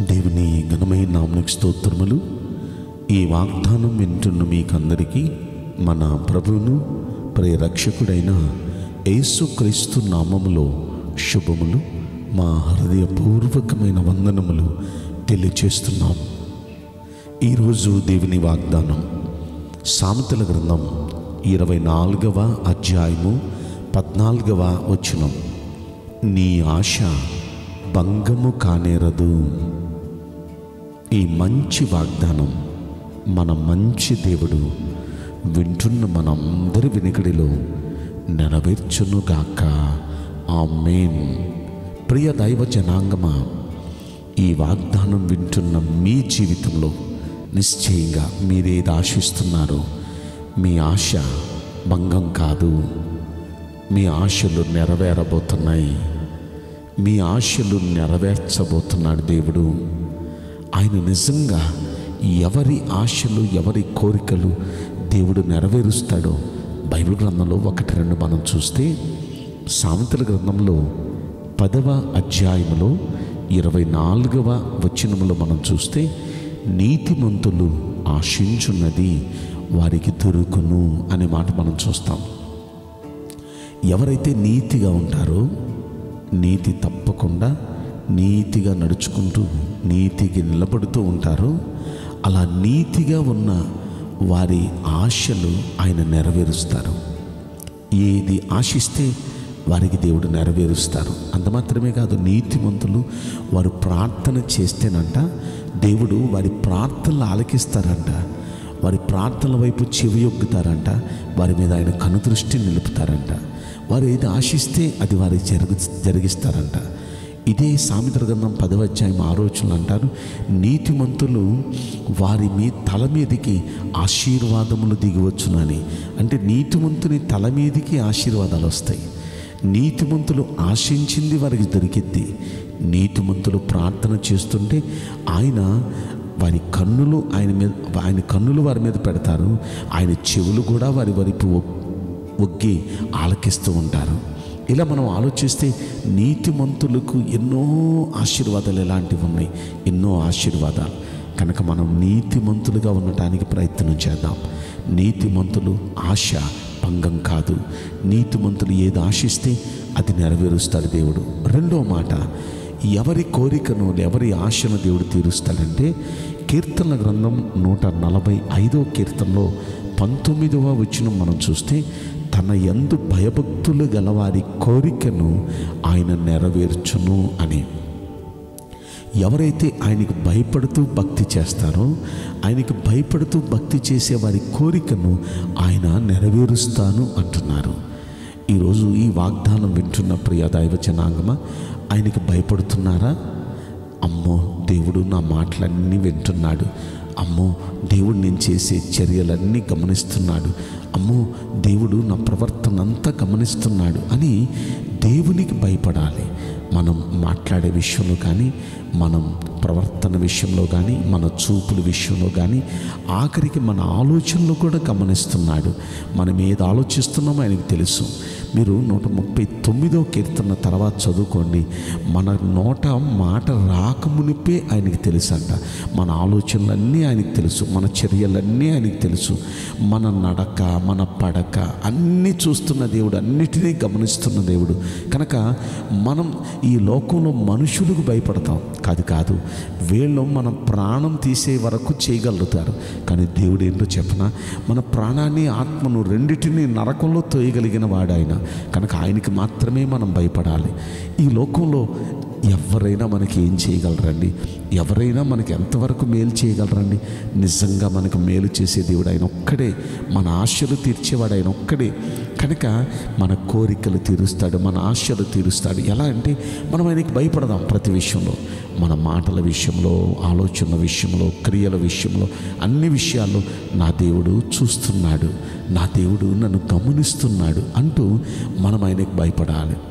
దేవుని ఘనమైన నామనికి స్తోత్రములు ఈ వాగ్దానం వింటున్న మీకందరికీ మన ప్రభువును ప్రియరక్షకుడైన యేసుక్రీస్తు నామములో శుభములు మా హృదయపూర్వకమైన వందనములు తెలియచేస్తున్నాం ఈరోజు దేవుని వాగ్దానం సామెతల గ్రంథం ఇరవై నాలుగవ అధ్యాయము పద్నాలుగవ వచనం నీ ఆశ భంగము కానేరదు ఈ మంచి వాగ్దానం మన మంచి దేవుడు వింటున్న మనందరి వినికిడిలో నెరవేర్చునుగాక ఆమేన్ ప్రియ దైవ జనాంగమా ఈ వాగ్దానం వింటున్న మీ జీవితంలో నిశ్చయంగా మీరేది ఆశిస్తున్నారో మీ ఆశ భంగం కాదు మీ ఆశలు నెరవేరబోతున్నాయి మీ ఆశలు నెరవేర్చబోతున్నాడు దేవుడు ఆయన నిజంగా ఎవరి ఆశలు ఎవరి కోరికలు దేవుడు నెరవేరుస్తాడో బైబిల్ గ్రంథంలో ఒకటి రెండు మనం చూస్తే సామెతల గ్రంథంలో పదవ అధ్యాయములో ఇరవై నాలుగవ వచనములో మనం చూస్తే నీతిమంతులు ఆశించున్నది వారికి దొరుకును అనే మాట మనం చూస్తాం ఎవరైతే నీతిగా ఉంటారో నీతి తప్పకుండా నీతిగా నడుచుకుంటూ నీతికి నిలబడుతూ ఉంటారో అలా నీతిగా ఉన్న వారి ఆశలు ఆయన నెరవేరుస్తారు ఏది ఆశిస్తే వారికి దేవుడు నెరవేరుస్తారు అంత మాత్రమే కాదు నీతిమంతులు వారు ప్రార్థన చేస్తేనంట దేవుడు వారి ప్రార్థనలు ఆలకిస్తారంట వారి ప్రార్థనల వైపు చెవియొగ్గుతారంట వారి మీద ఆయన కనుదృష్టి నిలుపుతారంట వారు ఏది ఆశిస్తే అది వారి జరుగు జరిగిస్తారంట ఇదే సామెతల గ్రంథం పదవ అధ్యాయం ఆలోచనలు అంటారు నీతిమంతులు వారి మీ తల మీదికి ఆశీర్వాదములు దిగవచ్చునని అంటే నీతిమంతుని తల మీదికి ఆశీర్వాదాలు వస్తాయి నీతిమంతులు ఆశించింది వారికి దొరికిద్ది నీతిమంతులు ప్రార్థన చేస్తుంటే ఆయన వారి కన్నులు ఆయన మీద ఆయన కన్నులు వారి మీద పెడతారు ఆయన చెవులు కూడా వారి వైపు ఒ- ఒగ్గి ఆలకిస్తూ ఉంటారు ఇలా మనం ఆలోచిస్తే నీతిమంతులకు ఎన్నో ఆశీర్వాదాలు ఎలాంటివి ఉన్నాయి ఎన్నో ఆశీర్వాదాలు కనుక మనం నీతిమంతులుగా ఉండటానికి ప్రయత్నం చేద్దాం నీతిమంతులు ఆశ భంగం కాదు నీతిమంతులు ఏది ఆశిస్తే అది నెరవేరుస్తాడు దేవుడు రెండో మాట ఎవరి కోరికను ఎవరి ఆశను దేవుడు తీరుస్తాడంటే కీర్తనల గ్రంథం నూట నలభై ఐదో కీర్తనలో పంతొమ్మిదవ వచనం మనం చూస్తే తన యందు భయభక్తులు గలవారి కోరికను ఆయన నెరవేర్చును అని ఎవరైతే ఆయనకు భయపడుతూ భక్తి చేస్తారో ఆయనకు భయపడుతూ భక్తి చేసే వారి కోరికను ఆయన నెరవేరుస్తాను అంటున్నారు ఈరోజు ఈ వాగ్దానం వింటున్న ప్రియ దైవ జనాంగమ ఆయనకు భయపడుతున్నారా అమ్మో దేవుడు నా మాటలన్నీ వింటున్నాడు అమ్మో దేవుడు నేను చేసే చర్యలన్నీ గమనిస్తున్నాడు అమ్మో దేవుడు నా ప్రవర్తన అంతా గమనిస్తున్నాడు అని దేవునికి భయపడాలి మనం మాట్లాడే విషయంలో కానీ మనం ప్రవర్తన విషయంలో కానీ మన చూపుల విషయంలో కానీ ఆఖరికి మన ఆలోచనలు కూడా గమనిస్తున్నాడు మనం ఏది ఆలోచిస్తున్నామో ఆయనకు తెలుసు మీరు నూట ముప్పై తొమ్మిదో కీర్తన తర్వాత చదువుకోండి మన నోట మాట రాకమునిపే ఆయనకి తెలుసంట మన ఆలోచనలన్నీ ఆయనకి తెలుసు మన చర్యలన్నీ ఆయనకి తెలుసు మన నడక మన పడక అన్నీ చూస్తున్న దేవుడు అన్నిటినీ గమనిస్తున్న దేవుడు కనుక మనం ఈ లోకంలో మనుషులకు భయపడతాం కాదు కాదు వీళ్ళు మన ప్రాణం తీసే వరకు చేయగలుగుతారు కానీ దేవుడు ఏంటో చెప్పనా మన ప్రాణాన్ని ఆత్మను రెండిటిని నరకంలో తోయగలిగిన వాడు ఆయన కనుక ఆయనకి మాత్రమే మనం భయపడాలి ఈ లోకంలో ఎవరైనా మనకి ఏం చేయగలరండి ఎవరైనా మనకి ఎంతవరకు మేలు చేయగలరండి నిజంగా మనకు మేలు చేసే దేవుడు ఆయన ఒక్కడే మన ఆశలు తీర్చేవాడు ఆయన ఒక్కడే కనుక మన కోరికలు తీరుస్తాడు మన ఆశలు తీరుస్తాడు ఎలా అంటే మనం ఆయనకి భయపడదాం ప్రతి విషయంలో మన మాటల విషయంలో ఆలోచనల విషయంలో క్రియల విషయంలో అన్ని విషయాల్లో నా దేవుడు చూస్తున్నాడు నా దేవుడు నన్ను గమనిస్తున్నాడు అంటూ మనం ఆయనకు భయపడాలి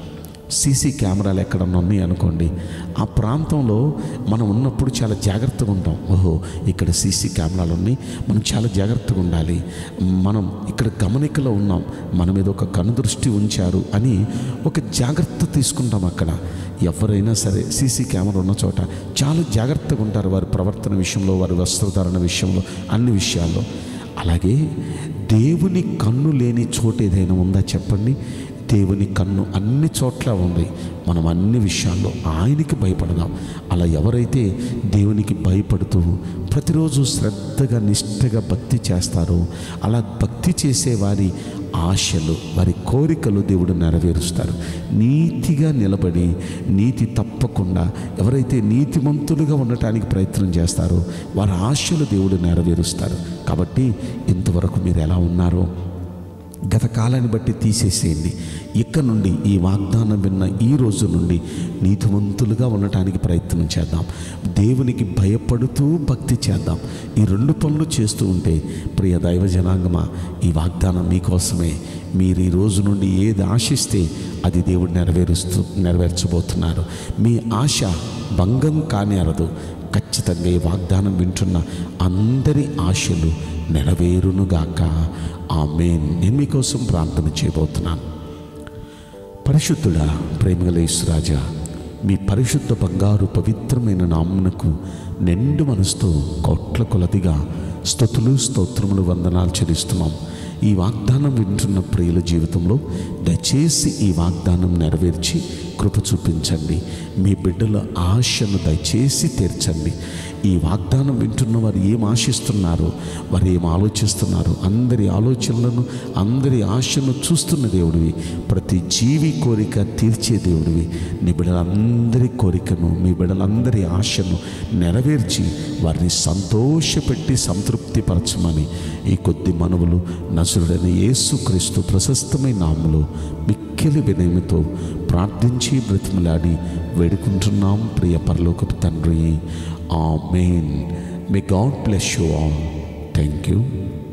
సీసీ కెమెరాలు ఎక్కడన్నా ఉన్నాయి అనుకోండి ఆ ప్రాంతంలో మనం ఉన్నప్పుడు చాలా జాగ్రత్తగా ఉంటాం ఓహో ఇక్కడ సీసీ కెమెరాలు ఉన్నాయి మనం చాలా జాగ్రత్తగా ఉండాలి మనం ఇక్కడ గమనికలో ఉన్నాం మన మీద ఒక కనుదృష్టి ఉంచారు అని ఒక జాగ్రత్త తీసుకుంటాం అక్కడ ఎవరైనా సరే సీసీ కెమెరా ఉన్న చోట చాలా జాగ్రత్తగా ఉంటారు వారి ప్రవర్తన విషయంలో వారి వస్త్రధారణ విషయంలో అన్ని విషయాల్లో అలాగే దేవుని కన్ను లేని చోటు ఏదైనా ఉందా చెప్పండి దేవుని కన్ను అన్ని చోట్ల ఉంది మనం అన్ని విషయాల్లో ఆయనకి భయపడదాం అలా ఎవరైతే దేవునికి భయపడుతూ ప్రతిరోజు శ్రద్ధగా నిష్ఠగా భక్తి చేస్తారో అలా భక్తి చేసే వారి ఆశలు వారి కోరికలు దేవుడు నెరవేరుస్తారు నీతిగా నిలబడి నీతి తప్పకుండా ఎవరైతే నీతిమంతులుగా ఉండటానికి ప్రయత్నం చేస్తారో వారి ఆశలు దేవుడు నెరవేరుస్తారు కాబట్టి ఇంతవరకు మీరు ఎలా ఉన్నారో గత కాలాన్ని బట్టి తీసేసేయండి ఇక్కడ నుండి ఈ వాగ్దానం విన్న ఈ రోజు నుండి నీతివంతులుగా ఉండటానికి ప్రయత్నం చేద్దాం దేవునికి భయపడుతూ భక్తి చేద్దాం ఈ రెండు పనులు చేస్తూ ఉంటే ప్రియ దైవ జనాంగమా ఈ వాగ్దానం మీకోసమే మీరు ఈ రోజు నుండి ఏది ఆశిస్తే అది దేవుడు నెరవేరుస్తూ నెరవేర్చబోతున్నారు మీ ఆశ భంగం కానేరదు ఖచ్చితంగా ఈ వాగ్దానం వింటున్న అందరి ఆశలు నెరవేరునుగాక ఆమెన్ నేను మీకోసం ప్రార్థన చేయబోతున్నాను పరిశుద్ధుడా ప్రేమగల యేసురాజా మీ పరిశుద్ధ బంగారు పవిత్రమైన నామునకు నిండు మనసుతో కోట్ల కొలదిగా స్తుతులు స్తోత్రములు వందనాలు చెల్లిస్తున్నాం ఈ వాగ్దానం వింటున్న ప్రియుల జీవితంలో దయచేసి ఈ వాగ్దానం నెరవేర్చి కృప చూపించండి మీ బిడ్డల ఆశను దయచేసి తీర్చండి ఈ వాగ్దానం వింటున్న వారు ఏం ఆశిస్తున్నారో వారు ఏం ఆలోచిస్తున్నారో అందరి ఆలోచనలను అందరి ఆశను చూస్తున్న దేవుడివి ప్రతి జీవి కోరిక తీర్చే దేవుడివి నీ బిడ్డలందరి కోరికను మీ బిడ్డలందరి ఆశను నెరవేర్చి వారిని సంతోషపెట్టి సంతృప్తిపరచమని ఈ కొద్ది మనవులు నసురుడైన యేసుక్రీస్తు ప్రశస్తమైన నామములో మిక్కిలి వినయముతో ప్రార్థించి బ్రతిమలాడి వేడుకుంటున్నాం ప్రియ పరలోకపు తండ్రి amen may God bless you all thank you